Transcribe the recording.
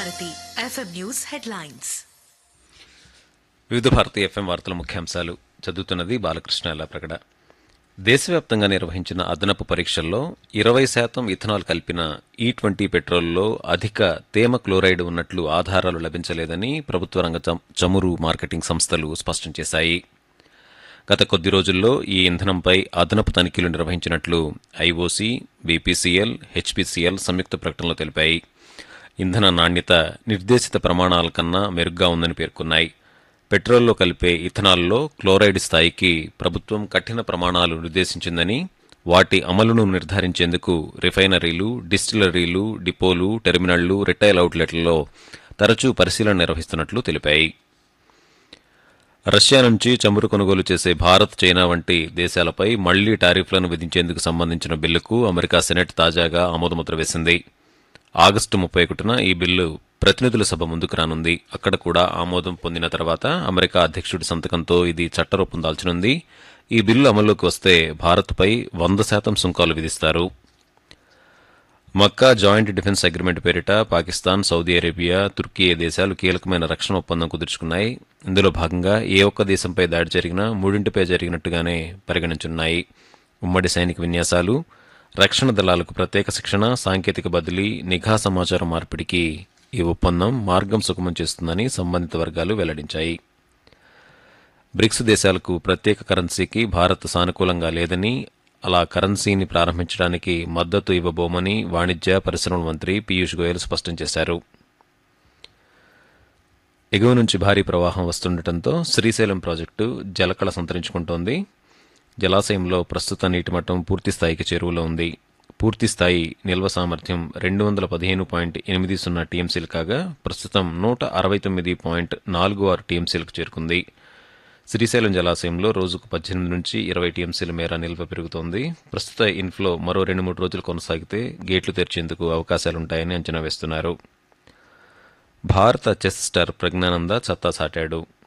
Bharati FM news headlines వివిధ Bharati FM వార్తల ముఖ్యాంశాలు చదువుతున్నది బాలకృష్ణ ప్రకట దేశవ్యాప్తంగా నిర్వహించిన అదనపు పరీక్షల్లో ఇరవై శాతం ఇథనాల్ కలిపిన ఈ ట్వంటీ పెట్రోల్లో అధిక తేమ క్లోరైడ్ ఉన్నట్లు ఆధారాలు లభించలేదని ప్రభుత్వ రంగ చం- చమురు మార్కెటింగ్ సంస్థలు స్పష్టం చేశాయి గత కొద్ది రోజుల్లో ఈ ఇంధనంపై అదనపు తనిఖీలు నిర్వహించినట్లు ఐఓసీ బీపీసీఎల్ హెచ్పీసీఎల్ సంయుక్త ప్రకటనలో తెలిపాయి ఇంధన నాణ్యత నిర్దేశిత ప్రమాణాల కన్నా మెరుగ్గా ఉందని పేర్కొన్నాయి పెట్రోల్లో కలిపే ఇథనాల్లో క్లోరైడ్ స్థాయికి ప్రభుత్వం కఠిన ప్రమాణాలు నిర్దేశించిందని వాటి అమలును నిర్ధారించేందుకు రిఫైనరీలు డిస్టిలరీలు డిపోలు టెర్మినళ్లు రిటైల్ అవుట్లెట్లలో తరచూ పరిశీలన నిర్వహిస్తున్నట్లు తెలిపాయి రష్యా నుంచి చమురు కొనుగోలు చేసే భారత్ చైనా వంటి దేశాలపై మళ్లీ టారిఫ్లను విధించేందుకు సంబంధించిన బిల్లుకు అమెరికా సెనెట్ తాజాగా ఆమోదముద్ర వేసింది ఆగస్టు ముప్పై ఒకటిన ఈ బిల్లు ప్రతినిధుల సభ ముందుకు రానుంది అక్కడ కూడా ఆమోదం పొందిన తర్వాత అమెరికా అధ్యక్షుడి సంతకంతో ఇది చట్టరూపం దాల్చనుంది ఈ బిల్లు అమల్లోకి వస్తే భారత్పై వంద శాతం సుంకాలు విధిస్తారు మక్కా జాయింట్ డిఫెన్స్ అగ్రిమెంట్ పేరిట పాకిస్తాన్ సౌదీ అరేబియా తుర్కీ దేశాలు కీలకమైన రక్షణ ఒప్పందం కుదుర్చుకున్నాయి ఇందులో భాగంగా ఏ ఒక్క దేశంపై దాడి జరిగినా మూడింటిపై జరిగినట్టుగానే పరిగణించున్నాయి ఉమ్మడి సైనిక విన్యాసాలు రక్షణ దళాలకు ప్రత్యేక శిక్షణ సాంకేతిక బదిలీ నిఘా సమాచారం మార్పిడికి ఈ ఒప్పందం మార్గం సుగమం చేస్తుందని సంబంధిత వర్గాలు వెల్లడించాయి బ్రిక్స్ దేశాలకు ప్రత్యేక కరెన్సీకి భారత్ సానుకూలంగా లేదని అలా కరెన్సీని ప్రారంభించడానికి మద్దతు ఇవ్వబోమని వాణిజ్య పరిశ్రమల మంత్రి పీయూష్ గోయల్ స్పష్టం చేశారు ఎగువ నుంచి భారీ ప్రవాహం వస్తుండటంతో శ్రీశైలం ప్రాజెక్టు జలకళ సంతరించుకుంటోంది జలాశయంలో ప్రస్తుత నీటి మట్టం పూర్తి స్థాయికి చేరువలో ఉంది పూర్తి స్థాయి నిల్వ సామర్థ్యం రెండు వందల పదిహేను పాయింట్ ఎనిమిది సున్నా టీఎంసీలు కాగా ప్రస్తుతం నూట అరవై తొమ్మిది పాయింట్ నాలుగు ఆరు టీఎంసీలకు చేరుకుంది శ్రీశైలం జలాశయంలో రోజుకు పద్దెనిమిది నుంచి ఇరవై టీఎంసీల మేర నిల్వ పెరుగుతోంది ప్రస్తుత ఇన్ఫ్లో మరో రెండు మూడు రోజులు కొనసాగితే గేట్లు తెరిచేందుకు అవకాశాలుంటాయని అంచనా వేస్తున్నారు భారత చెస్ స్టార్ ప్రజ్ఞానంద సత్తా సాటాడు